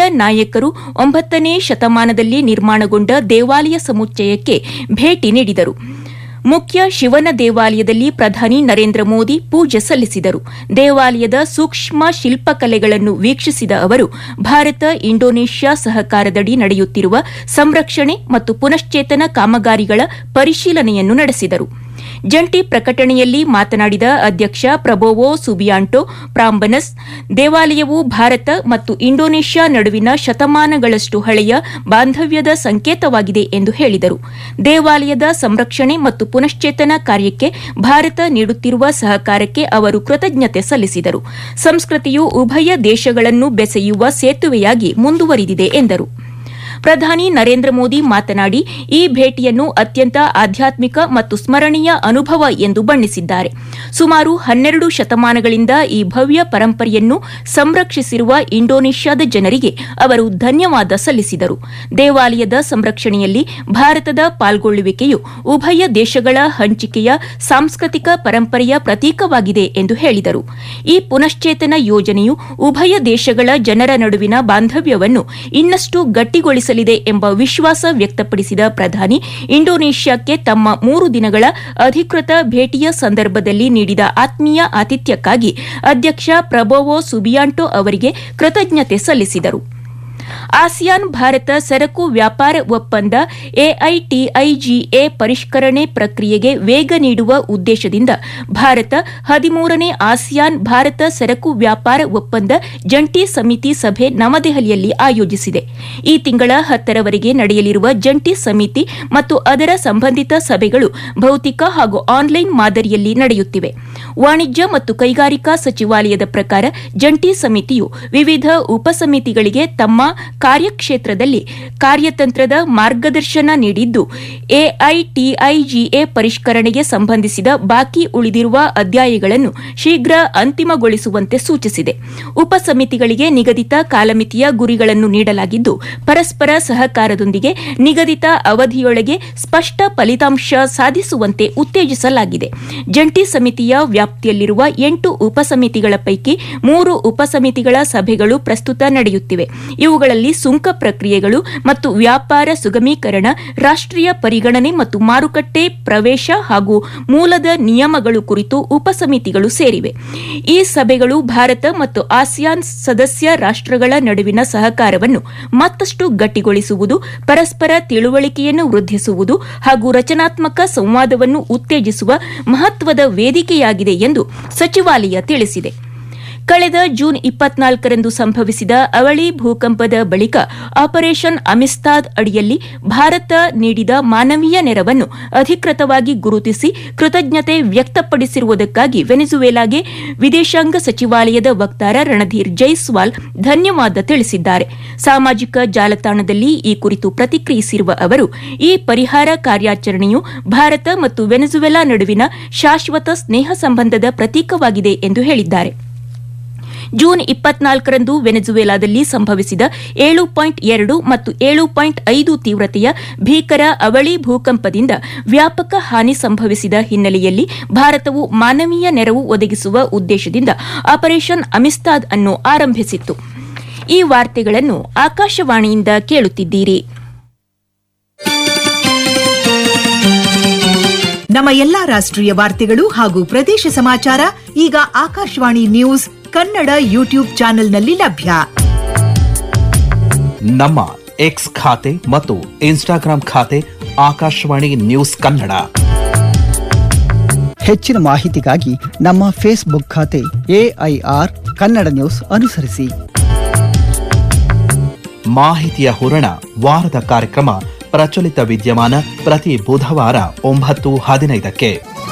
ಇಲ್ಲಿಯ ನಾಯಕರು ಒಂಬತ್ತನೇ ಶತಮಾನದಲ್ಲಿ ನಿರ್ಮಾಣಗೊಂಡ ದೇವಾಲಯ ಸಮುಚ್ಚಯಕ್ಕೆ ಭೇಟಿ ನೀಡಿದರು ಮುಖ್ಯ ಶಿವನ ದೇವಾಲಯದಲ್ಲಿ ಪ್ರಧಾನಿ ನರೇಂದ್ರ ಮೋದಿ ಪೂಜೆ ಸಲ್ಲಿಸಿದರು ದೇವಾಲಯದ ಸೂಕ್ಷ್ಮ ಶಿಲ್ಪಕಲೆಗಳನ್ನು ವೀಕ್ಷಿಸಿದ ಅವರು ಭಾರತ ಇಂಡೋನೇಷ್ಯಾ ಸಹಕಾರದಡಿ ನಡೆಯುತ್ತಿರುವ ಸಂರಕ್ಷಣೆ ಮತ್ತು ಪುನಶ್ಚೇತನ ಕಾಮಗಾರಿಗಳ ಪರಿಶೀಲನೆಯನ್ನು ನಡೆಸಿದರು ಜಂಟಿ ಪ್ರಕಟಣೆಯಲ್ಲಿ ಮಾತನಾಡಿದ ಅಧ್ಯಕ್ಷ ಪ್ರಬೋವೋ ಸುಬಿಯಾಂಟೋ ಪ್ರಾಂಬನಸ್ ದೇವಾಲಯವು ಭಾರತ ಮತ್ತು ಇಂಡೋನೇಷ್ಯಾ ನಡುವಿನ ಶತಮಾನಗಳಷ್ಟು ಹಳೆಯ ಬಾಂಧವ್ಯದ ಸಂಕೇತವಾಗಿದೆ ಎಂದು ಹೇಳಿದರು ದೇವಾಲಯದ ಸಂರಕ್ಷಣೆ ಮತ್ತು ಪುನಶ್ಚೇತನ ಕಾರ್ಯಕ್ಕೆ ಭಾರತ ನೀಡುತ್ತಿರುವ ಸಹಕಾರಕ್ಕೆ ಅವರು ಕೃತಜ್ಞತೆ ಸಲ್ಲಿಸಿದರು ಸಂಸ್ಕೃತಿಯು ಉಭಯ ದೇಶಗಳನ್ನು ಬೆಸೆಯುವ ಸೇತುವೆಯಾಗಿ ಮುಂದುವರಿದಿದೆ ಎಂದರು ಪ್ರಧಾನಿ ನರೇಂದ್ರ ಮೋದಿ ಮಾತನಾಡಿ ಈ ಭೇಟಿಯನ್ನು ಅತ್ಯಂತ ಆಧ್ಯಾತ್ಮಿಕ ಮತ್ತು ಸ್ಮರಣೀಯ ಅನುಭವ ಎಂದು ಬಣ್ಣಿಸಿದ್ದಾರೆ ಸುಮಾರು ಹನ್ನೆರಡು ಶತಮಾನಗಳಿಂದ ಈ ಭವ್ಯ ಪರಂಪರೆಯನ್ನು ಸಂರಕ್ಷಿಸಿರುವ ಇಂಡೋನೇಷ್ಯಾದ ಜನರಿಗೆ ಅವರು ಧನ್ಯವಾದ ಸಲ್ಲಿಸಿದರು ದೇವಾಲಯದ ಸಂರಕ್ಷಣೆಯಲ್ಲಿ ಭಾರತದ ಪಾಲ್ಗೊಳ್ಳುವಿಕೆಯು ಉಭಯ ದೇಶಗಳ ಹಂಚಿಕೆಯ ಸಾಂಸ್ಕೃತಿಕ ಪರಂಪರೆಯ ಪ್ರತೀಕವಾಗಿದೆ ಎಂದು ಹೇಳಿದರು ಈ ಪುನಶ್ಚೇತನ ಯೋಜನೆಯು ಉಭಯ ದೇಶಗಳ ಜನರ ನಡುವಿನ ಬಾಂಧವ್ಯವನ್ನು ಇನ್ನಷ್ಟು ಗಟ್ಟಿಗೊಳಿಸಲಿದೆ ಎಂಬ ವಿಶ್ವಾಸ ವ್ಯಕ್ತಪಡಿಸಿದ ಪ್ರಧಾನಿ ಇಂಡೋನೇಷ್ಯಾಕ್ಕೆ ತಮ್ಮ ಮೂರು ದಿನಗಳ ಅಧಿಕೃತ ಭೇಟಿಯ ಸಂದರ್ಭದಲ್ಲಿ ನೀಡಿದ ಆತ್ಮೀಯ ಆತಿಥ್ಯಕ್ಕಾಗಿ ಅಧ್ಯಕ್ಷ ಪ್ರಬೋವೋ ಸುಬಿಯಾಂಟೋ ಅವರಿಗೆ ಕೃತಜ್ಞತೆ ಸಲ್ಲಿಸಿದರು ಆಸಿಯಾನ್ ಭಾರತ ಸರಕು ವ್ಯಾಪಾರ ಒಪ್ಪಂದ ಎಐಟಿಐಜಿಎ ಪರಿಷ್ಕರಣೆ ಪ್ರಕ್ರಿಯೆಗೆ ವೇಗ ನೀಡುವ ಉದ್ದೇಶದಿಂದ ಭಾರತ ಹದಿಮೂರನೇ ಆಸಿಯಾನ್ ಭಾರತ ಸರಕು ವ್ಯಾಪಾರ ಒಪ್ಪಂದ ಜಂಟಿ ಸಮಿತಿ ಸಭೆ ನವದೆಹಲಿಯಲ್ಲಿ ಆಯೋಜಿಸಿದೆ ಈ ತಿಂಗಳ ಹತ್ತರವರೆಗೆ ನಡೆಯಲಿರುವ ಜಂಟಿ ಸಮಿತಿ ಮತ್ತು ಅದರ ಸಂಬಂಧಿತ ಸಭೆಗಳು ಭೌತಿಕ ಹಾಗೂ ಆನ್ಲೈನ್ ಮಾದರಿಯಲ್ಲಿ ನಡೆಯುತ್ತಿವೆ ವಾಣಿಜ್ಯ ಮತ್ತು ಕೈಗಾರಿಕಾ ಸಚಿವಾಲಯದ ಪ್ರಕಾರ ಜಂಟಿ ಸಮಿತಿಯು ವಿವಿಧ ಉಪಸಮಿತಿಗಳಿಗೆ ತಮ್ಮ ಕಾರ್ಯಕ್ಷೇತ್ರದಲ್ಲಿ ಕಾರ್ಯತಂತ್ರದ ಮಾರ್ಗದರ್ಶನ ನೀಡಿದ್ದು ಎಐಟಿಐಜಿಎ ಪರಿಷ್ಕರಣೆಗೆ ಸಂಬಂಧಿಸಿದ ಬಾಕಿ ಉಳಿದಿರುವ ಅಧ್ಯಾಯಗಳನ್ನು ಶೀಘ್ರ ಅಂತಿಮಗೊಳಿಸುವಂತೆ ಸೂಚಿಸಿದೆ ಉಪಸಮಿತಿಗಳಿಗೆ ನಿಗದಿತ ಕಾಲಮಿತಿಯ ಗುರಿಗಳನ್ನು ನೀಡಲಾಗಿದ್ದು ಪರಸ್ಪರ ಸಹಕಾರದೊಂದಿಗೆ ನಿಗದಿತ ಅವಧಿಯೊಳಗೆ ಸ್ಪಷ್ಟ ಫಲಿತಾಂಶ ಸಾಧಿಸುವಂತೆ ಉತ್ತೇಜಿಸಲಾಗಿದೆ ಜಂಟಿ ಸಮಿತಿಯ ವ್ಯಾಪ್ತಿಯಲ್ಲಿರುವ ಎಂಟು ಉಪಸಮಿತಿಗಳ ಪೈಕಿ ಮೂರು ಉಪಸಮಿತಿಗಳ ಸಭೆಗಳು ಪ್ರಸ್ತುತ ನಡೆಯುತ್ತಿವೆ ಇವುಗಳಲ್ಲಿ ಸುಂಕ ಪ್ರಕ್ರಿಯೆಗಳು ಮತ್ತು ವ್ಯಾಪಾರ ಸುಗಮೀಕರಣ ರಾಷ್ಟೀಯ ಪರಿಗಣನೆ ಮತ್ತು ಮಾರುಕಟ್ಟೆ ಪ್ರವೇಶ ಹಾಗೂ ಮೂಲದ ನಿಯಮಗಳು ಕುರಿತು ಉಪಸಮಿತಿಗಳು ಸೇರಿವೆ ಈ ಸಭೆಗಳು ಭಾರತ ಮತ್ತು ಆಸಿಯಾನ್ ಸದಸ್ಯ ರಾಷ್ಟಗಳ ನಡುವಿನ ಸಹಕಾರವನ್ನು ಮತ್ತಷ್ಟು ಗಟ್ಟಿಗೊಳಿಸುವುದು ಪರಸ್ಪರ ತಿಳುವಳಿಕೆಯನ್ನು ವೃದ್ಧಿಸುವುದು ಹಾಗೂ ರಚನಾತ್ಮಕ ಸಂವಾದವನ್ನು ಉತ್ತೇಜಿಸುವ ಮಹತ್ವದ ವೇದಿಕೆಯಾಗಿದೆ ಎಂದು ಸಚಿವಾಲಯ ತಿಳಿಸಿದೆ ಕಳೆದ ಜೂನ್ ಇಪ್ಪತ್ನಾಲ್ಕರಂದು ಸಂಭವಿಸಿದ ಅವಳಿ ಭೂಕಂಪದ ಬಳಿಕ ಆಪರೇಷನ್ ಅಮಿಸ್ತಾದ್ ಅಡಿಯಲ್ಲಿ ಭಾರತ ನೀಡಿದ ಮಾನವೀಯ ನೆರವನ್ನು ಅಧಿಕೃತವಾಗಿ ಗುರುತಿಸಿ ಕೃತಜ್ಞತೆ ವ್ಯಕ್ತಪಡಿಸಿರುವುದಕ್ಕಾಗಿ ವೆನಿಜುವೆಲಾಗೆ ವಿದೇಶಾಂಗ ಸಚಿವಾಲಯದ ವಕ್ತಾರ ರಣಧೀರ್ ಜೈಸ್ವಾಲ್ ಧನ್ಯವಾದ ತಿಳಿಸಿದ್ದಾರೆ ಸಾಮಾಜಿಕ ಜಾಲತಾಣದಲ್ಲಿ ಈ ಕುರಿತು ಪ್ರತಿಕ್ರಿಯಿಸಿರುವ ಅವರು ಈ ಪರಿಹಾರ ಕಾರ್ಯಾಚರಣೆಯು ಭಾರತ ಮತ್ತು ವೆನಿಜುವೆಲಾ ನಡುವಿನ ಶಾಶ್ವತ ಸ್ನೇಹ ಸಂಬಂಧದ ಪ್ರತೀಕವಾಗಿದೆ ಎಂದು ಹೇಳಿದ್ದಾರೆ ಜೂನ್ ಇಪ್ಪತ್ನಾಲ್ಕರಂದು ವೆನೆಜುವೆಲಾದಲ್ಲಿ ಸಂಭವಿಸಿದ ಏಳು ಪಾಯಿಂಟ್ ಎರಡು ಮತ್ತು ಏಳು ಪಾಯಿಂಟ್ ಐದು ತೀವ್ರತೆಯ ಭೀಕರ ಅವಳಿ ಭೂಕಂಪದಿಂದ ವ್ಯಾಪಕ ಹಾನಿ ಸಂಭವಿಸಿದ ಹಿನ್ನೆಲೆಯಲ್ಲಿ ಭಾರತವು ಮಾನವೀಯ ನೆರವು ಒದಗಿಸುವ ಉದ್ದೇಶದಿಂದ ಆಪರೇಷನ್ ಅಮಿಸ್ತಾದ್ ಅನ್ನು ಆರಂಭಿಸಿತ್ತು ಈ ವಾರ್ತೆಗಳನ್ನು ಆಕಾಶವಾಣಿಯಿಂದ ಕೇಳುತ್ತಿದ್ದೀರಿ ನಮ್ಮ ಎಲ್ಲಾ ರಾಷ್ಟ್ರೀಯ ವಾರ್ತೆಗಳು ಹಾಗೂ ಪ್ರದೇಶ ಸಮಾಚಾರ ಈಗ ಆಕಾಶವಾಣಿ ನ್ಯೂಸ್ ಕನ್ನಡ ಯೂಟ್ಯೂಬ್ ಚಾನೆಲ್ನಲ್ಲಿ ಲಭ್ಯ ನಮ್ಮ ಎಕ್ಸ್ ಖಾತೆ ಮತ್ತು ಇನ್ಸ್ಟಾಗ್ರಾಂ ಖಾತೆ ಆಕಾಶವಾಣಿ ನ್ಯೂಸ್ ಕನ್ನಡ ಹೆಚ್ಚಿನ ಮಾಹಿತಿಗಾಗಿ ನಮ್ಮ ಫೇಸ್ಬುಕ್ ಖಾತೆ ಎಐಆರ್ ಕನ್ನಡ ನ್ಯೂಸ್ ಅನುಸರಿಸಿ ಮಾಹಿತಿಯ ಹೂರಣ ವಾರದ ಕಾರ್ಯಕ್ರಮ ಪ್ರಚಲಿತ ವಿದ್ಯಮಾನ ಪ್ರತಿ ಬುಧವಾರ ಒಂಬತ್ತು ಹದಿನೈದಕ್ಕೆ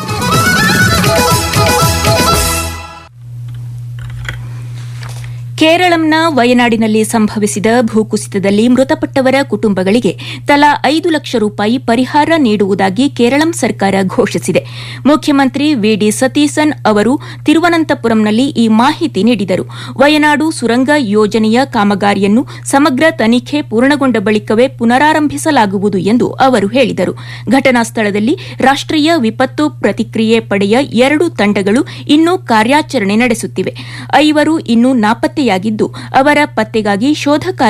ಕೇರಳಂನ ವಯನಾಡಿನಲ್ಲಿ ಸಂಭವಿಸಿದ ಭೂಕುಸಿತದಲ್ಲಿ ಮೃತಪಟ್ಟವರ ಕುಟುಂಬಗಳಿಗೆ ತಲಾ ಐದು ಲಕ್ಷ ರೂಪಾಯಿ ಪರಿಹಾರ ನೀಡುವುದಾಗಿ ಕೇರಳಂ ಸರ್ಕಾರ ಘೋಷಿಸಿದೆ ಮುಖ್ಯಮಂತ್ರಿ ವಿಡಿ ಸತೀಸನ್ ಅವರು ತಿರುವನಂತಪುರಂನಲ್ಲಿ ಈ ಮಾಹಿತಿ ನೀಡಿದರು ವಯನಾಡು ಸುರಂಗ ಯೋಜನೆಯ ಕಾಮಗಾರಿಯನ್ನು ಸಮಗ್ರ ತನಿಖೆ ಪೂರ್ಣಗೊಂಡ ಬಳಿಕವೇ ಪುನರಾರಂಭಿಸಲಾಗುವುದು ಎಂದು ಅವರು ಹೇಳಿದರು ಘಟನಾ ಸ್ಥಳದಲ್ಲಿ ರಾಷ್ಟೀಯ ವಿಪತ್ತು ಪ್ರತಿಕ್ರಿಯೆ ಪಡೆಯ ಎರಡು ತಂಡಗಳು ಇನ್ನೂ ಕಾರ್ಯಾಚರಣೆ ನಡೆಸುತ್ತಿವೆ ಐವರು ಇನ್ನೂ ನಾಪತ್ತೆಯಾಗಿದ್ದು ಅವರ ಪತ್ತೆಗಾಗಿ ಶೋಧ ಕಾರ್ಯ